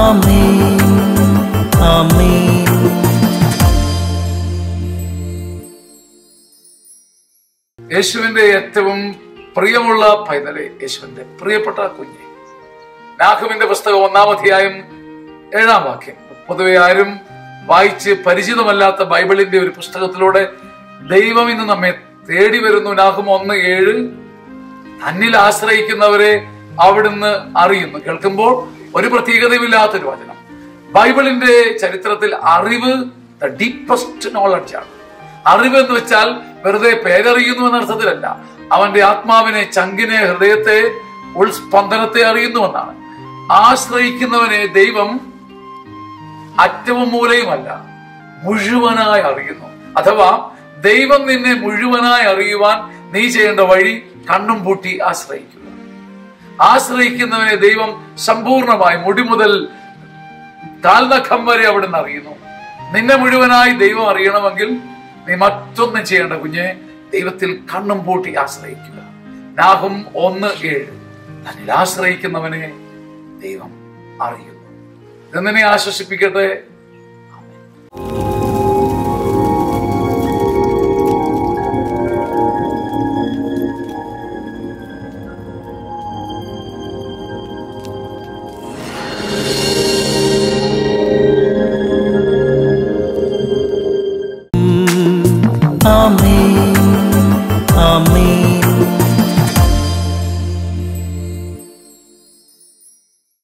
ആമേൻ ആമേൻ യേശുവിന്റെ ഏറ്റവും പ്രിയമുള്ള പൈതലെ യേശുവിന്റെ പ്രിയപ്പെട്ട കുഞ്ഞെ നാഹുവിന്റെ പുസ്തകം ഒന്നാം അധ്യായം ഏഴാം വാക്യം പൊതുവെ ആരും വായിച്ച് പരിചിതമല്ലാത്ത ബൈബിളിന്റെ ഒരു പുസ്തകത്തിലൂടെ ദൈവം ഇന്ന് നമ്മെ തേടി വരുന്നു നാഹും ഒന്ന് ഏഴ് തന്നിൽ ആശ്രയിക്കുന്നവരെ അവിടുന്ന് അറിയുന്നു കേൾക്കുമ്പോൾ ഒരു പ്രത്യേകതയുമില്ലാത്തൊരു വചനം ബൈബിളിന്റെ ചരിത്രത്തിൽ അറിവ് ദ ഡീപ്പസ്റ്റ് നോളജ് ആണ് അറിവ് എന്ന് വെച്ചാൽ വെറുതെ പേരറിയുന്നു എന്ന അർത്ഥത്തിലല്ല അവന്റെ ആത്മാവിനെ ചങ്കിനെ ഹൃദയത്തെ ഉൾസ്പന്ദനത്തെ അറിയുന്നുവെന്നാണ് ആശ്രയിക്കുന്നവനെ ദൈവം അറ്റവും മൂലയുമല്ല മുഴുവനായി അറിയുന്നു അഥവാ ദൈവം നിന്നെ മുഴുവനായി അറിയുവാൻ നീ ചെയ്യേണ്ട വഴി കണ്ണും പൂട്ടി ആശ്രയിക്കുക ആശ്രയിക്കുന്നവനെ ദൈവം സമ്പൂർണമായി മുടി മുതൽ കാൽനഖം വരെ അവിടുന്ന് അറിയുന്നു നിന്നെ മുഴുവനായി ദൈവം അറിയണമെങ്കിൽ നീ മറ്റൊന്നും ചെയ്യേണ്ട കുഞ്ഞെ ദൈവത്തിൽ കണ്ണും പൂട്ടി ആശ്രയിക്കുക നാഹും ഒന്ന് ഏഴ് തന്നിൽ ആശ്രയിക്കുന്നവനെ ദൈവം അറിയുന്നു ഇത് നിന്നെ ആശ്വസിപ്പിക്കട്ടെ